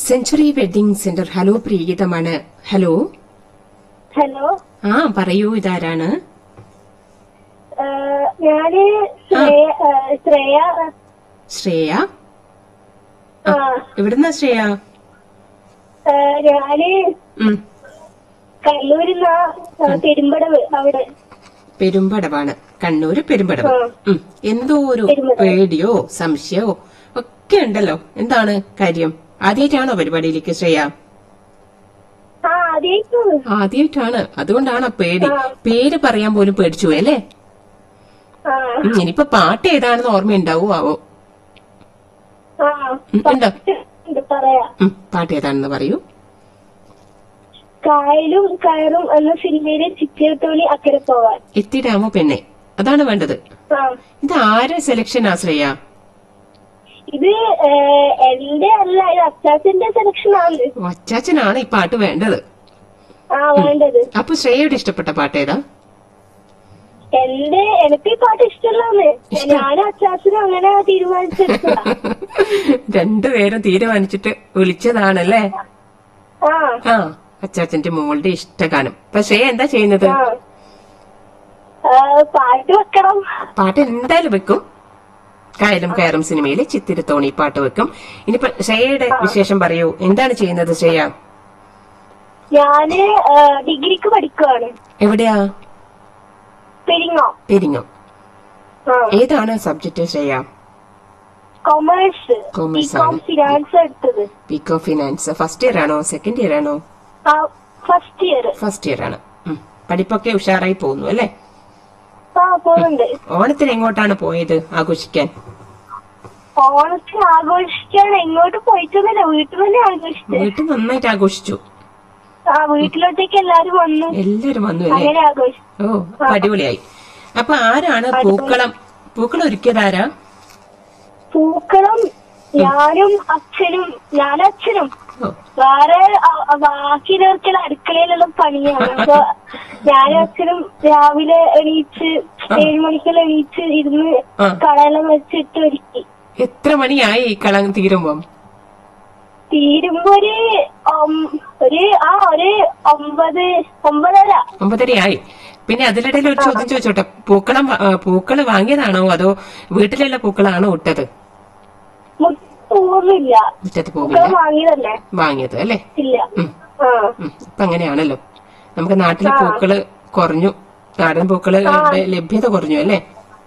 Century wedding centre hello പ്രിയഗീതമാണ് hello hello ആ പറയൂ ഇതാരാണ് ഏഹ് ഞാന് ശ്രേയ ഏഹ് ശ്രേയ ശ്രേയ ആ എവിടുന്നാ ശ്രേയ ഏഹ് ഞാന് ഉം, കല്ലൂരിന്ന പെരുമ്പടവ് അവിടെ പെരുമ്പടവാണ് കണ്ണൂര് പെരുമ്പടവ് ആ. ഉം, എന്തോ ഒരു പെരുമ്പടവ്. പേടിയോ സംശയമോ ഒക്കെ ഉണ്ടല്ലോ എന്താണ് കാര്യം ആദ്യമായിട്ടാണോ പരിപാടിയിലേക്ക് ശ്രേയ ആ അതേക്കും ആദ്യമായിട്ടാണ് അതുകൊണ്ടാണ് പേടി ആ. പേര് പറയാൻ പോലും പേടിച്ചു പോയി, അല്ലേ ആ ഉം, ഇനിയിപ്പോ പാട്ട് ഏതാണെന്ന് ഓർമ്മയുണ്ടാവോ ആവോ ആ ഉം, ഉണ്ടോ ഉണ്ട് പറയാ ഉം, പാട്ട് ഏതാണെന്ന് പറയൂ കായലും കയറും എന്ന സിനിമയിലെ ചിറ്റിയത്തോണി അക്കരെ പോവാൻ എത്തിയിടാമോ പെണ്ണെ അതാണ് വേണ്ടത് ആ ഇത് ആരെ സെലക്ഷൻ ആശ്രയ ഇത് ഏഹ്, എന്റെ അല്ല ഇത് അച്ചാച്ചന്റെ സെലക്ഷൻ ആണ് അച്ചാച്ചനാണ് ഈ പാട്ട് വേണ്ടത് ആ വേണ്ടത് അപ്പൊ ശ്രേയയുടെ ഇഷ്ടപ്പെട്ട പാട്ട് ഏതാ എന്റെ എനിക്ക് ഈ പാട്ട് ഇഷ്ടമല്ലാന്ന് ഞാനും അച്ചാച്ചനും അങ്ങനെ തീരുമാനിച്ചെടുത്തതാ രണ്ടുപേരും തീരുമാനിച്ചിട്ട് വിളിച്ചതാണല്ലേ ആ ആ അച്ചാച്ചന്റെ മോളുടെ ഇഷ്ടഗാനം അപ്പൊ ശ്രേയ എന്താ ചെയ്യുന്നത് ആ ആ, പാട്ട് വെക്കണം പാട്ട് എന്തായാലും വെക്കും കായലും കയറും സിനിമയിലെ ചിത്തിരത്തോണി പാട്ട് വെക്കും ഇനിയിപ്പോ ശ്രേയയുടെ വിശേഷം പറയൂ എന്താണ് ചെയ്യുന്നത് ശ്രേയ ഞാന് ആ, ഡിഗ്രിക്ക് പഠിക്കുവാണ് എവിടെയാ പെരിങ്ങോ പെരിങ്ങം ആ ഏതാണ് subject Shreya commerce Commerce BCom ആണ്. ഫിനാൻസ് എടുത്തത് പിക്കോ ഫിനാൻസ് ഫസ്റ്റ് ഇയർ ആണോ സെക്കൻഡ് ഇയർ ആണോ ആ ഫസ്റ്റ് ഇയർ ഫസ്റ്റ് ഇയർ ആണ് ഉം. പഠിപ്പൊക്കെ ഉഷാറായി പോകുന്നു അല്ലേ ആ പോകുന്നുണ്ട് ഓണത്തിന് എങ്ങോട്ടാണ് പോയത് ആഘോഷിക്കാൻ ഓണത്തിന് ആഘോഷിക്കാൻ എങ്ങോട്ട് പോയിട്ടൊന്നുമില്ല വീട്ടിൽ തന്നെ ആഘോഷിച്ചത് വീട്ടിൽ നന്നായിട്ട് ആഘോഷിച്ചു ആ വീട്ടിലോട്ടേക്ക് എല്ലാരും വന്നു എല്ലാരും വന്നു അല്ലേ അങ്ങനെ ആഘോഷിച്ചു ഓ അപ്പൊ അടിപൊളിയായി അപ്പൊ ആരാണ് പൂക്കളം പൂക്കളം ഒരുക്കിയതാരാ പൂക്കളം ഞാനും അച്ഛനും ഞാനും അച്ഛനും ഓ വേറെ അ- അ- ബാക്കിയുള്ളവർക്കുള്ള അടുക്കളയിലുള്ള പണിയാണ് അപ്പൊ ഞാനും അച്ഛനും രാവിലെ എണീച്ച് ഏഴു മണിക്കെല്ലാം എണീച്ച് ഇരുന്ന് ആ. കളയെല്ലാം വെച്ചിട്ട് ഒരുക്കി എത്ര മണിയായി ഈ കളം തീരുമ്പം തീരുമ്പോ ഒരു ഒം- ഒരു ആ ഒരു ഒമ്പത് ഒമ്പതര ഒമ്പതരയായി പിന്നെ അതിനിടയിൽ ഒരു ചോദ്യം ചോദിച്ചോട്ടെ പൂക്കളം വ- ആ, പൂക്കള് വാങ്ങിയതാണോ അതോ വീട്ടിലുള്ള പൂക്കളാണോ ഇട്ടത് മുറ്റത്ത് പൂവൊന്നുമില്ല മുറ്റത്ത് പൂക്കളം പോവില്ല വാങ്ങിയതല്ലേ വാങ്ങിയത് അല്ലേ ഇല്ല ഉം. ആ ഉം. ഇപ്പൊ അങ്ങനെയാണല്ലോ നമുക്ക് നാട്ടിലെ പൂക്കള് കുറഞ്ഞു നാടൻ പൂക്കള് ലഭ്യത കുറഞ്ഞു അല്ലേ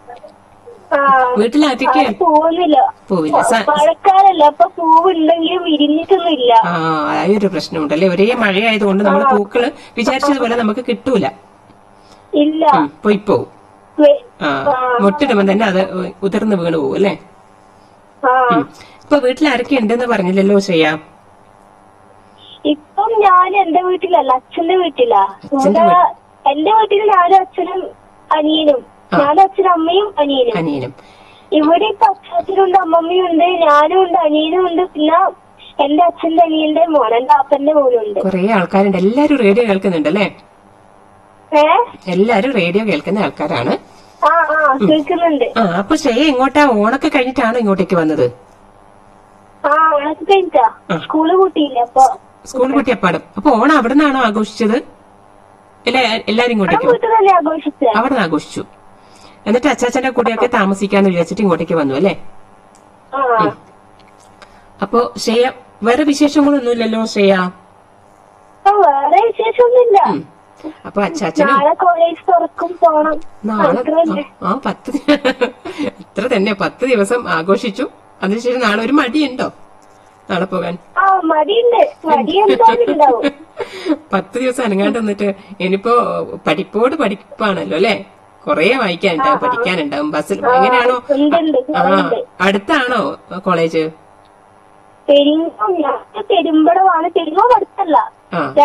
ആ വീട്ടിലാദ്യമൊക്കെ അവിടെ പൂവൊന്നുമില്ല പൂവില്ല സ- മഴക്കാലല്ല അപ്പൊ പൂവുണ്ടെങ്കിലും വിരിഞ്ഞിട്ടൊന്നുമില്ല ആ ആ ഒരു പ്രശ്നമുണ്ടല്ലേ ഒരേ മഴയായതുകൊണ്ട് നമ്മൾ പൂക്കള് വിചാരിച്ചതുപോലെ നമുക്ക് കിട്ടൂല ഇല്ല ഉം, പോയി പോവും വെ- ആ മുട്ടിടുമ്പോ തന്നെ അത് ഉതിർന്ന് വീണ് പോകും അല്ലേ ആ ഇപ്പൊ വീട്ടിൽ ആരൊക്കെ ഉണ്ടെന്ന് പറഞ്ഞില്ലല്ലോ ശ്രേയ ഇപ്പം ഞാൻ എന്റെ വീട്ടിലല്ല അച്ഛന്റെ വീട്ടിലാ അച്ഛന്റെ ഇവിടെ എന്റെ വീട്ടിൽ ഞാനും അച്ഛനും അനിയനും ഞാനും അച്ഛനും അമ്മയും അനിയനും അനിയനും ഇവിടെ ഇപ്പൊ അച്ഛനുണ്ട് അമ്മമ്മയും ഉണ്ട് ഞാനും ഉണ്ട് അനിയനും ഉണ്ട് പിന്നെ എന്റെ അച്ഛന്റെ അനിയന്റെ മോൻ എന്റെ അപ്പന്റെ മോനുണ്ട് കുറെ ആൾക്കാരുണ്ട് എല്ലാരും റേഡിയോ കേൾക്കുന്നുണ്ട് അല്ലേ ഏ എല്ലാരും റേഡിയോ കേൾക്കുന്ന ആൾക്കാരാണ് ആ ആ കേൾക്കുന്നുണ്ട് ആ അപ്പൊ ശ്രേയ എങ്ങോട്ടാ ഓണൊക്കെ കഴിഞ്ഞിട്ടാണോ ഇങ്ങോട്ടേക്ക് വന്നത് ആ ഉണക്ക് കഴിഞ്ഞാ സ്കൂള് കൂട്ടിയില്ല അപ്പൊ സ്കൂൾ കുട്ടിയപ്പാടും അപ്പൊ ഓണം അവിടെ നിന്നാണോ ആഘോഷിച്ചത് അല്ല എല്ലാരും ഇങ്ങോട്ടേക്ക് വന്നു. വീട്ടിൽ തന്നെ ആഘോഷിച്ച അവിടെ നിന്ന് ആഘോഷിച്ചു എന്നിട്ട് അച്ചാച്ചന്റെ കൂടെയൊക്കെ താമസിക്കാന്ന് വിചാരിച്ചിട്ട് ഇങ്ങോട്ടേക്ക് വന്നു അല്ലേ ആ അപ്പൊ ശ്രേയ വേറെ വിശേഷങ്ങളൊന്നുമില്ലല്ലോ ശ്രേയ ആ, വേറെ വിശേഷമൊന്നുമില്ല ഉം. അപ്പൊ അച്ചാച്ചനും നാളെ കോളേജ് തുറക്കും പോണം നാളെ അത്രയല്ലേ. ആ ആ, പത്ത് ദി- അത്ര തന്നെ പത്ത് ദിവസം ആഘോഷിച്ചു അതിനുശേഷം നാളെ ഒരു മടിയുണ്ടോ നാളെ പോകാൻ ആ മടിയുണ്ട് മടി എന്തായാലും ഉണ്ടാവും പത്ത് ദിവസം അനങ്ങാണ്ട് വന്നിട്ട് ഇനിയിപ്പോ പഠിപ്പോട് പഠിപ്പാണല്ലോ അല്ലെ കൊറേ വായിക്കാനുണ്ടാവും പഠിക്കാനുണ്ടാവും ബസ്സിൽ എങ്ങനെയാണോ ഉണ്ട് ഉണ്ട് ആ ഉണ്ട് അടുത്താണോ കോളേജ് പെരിങ്ങോ ഞാൻ പെരുമ്പടവാണ് പെരിങ്ങോ അടുത്തല്ല ആ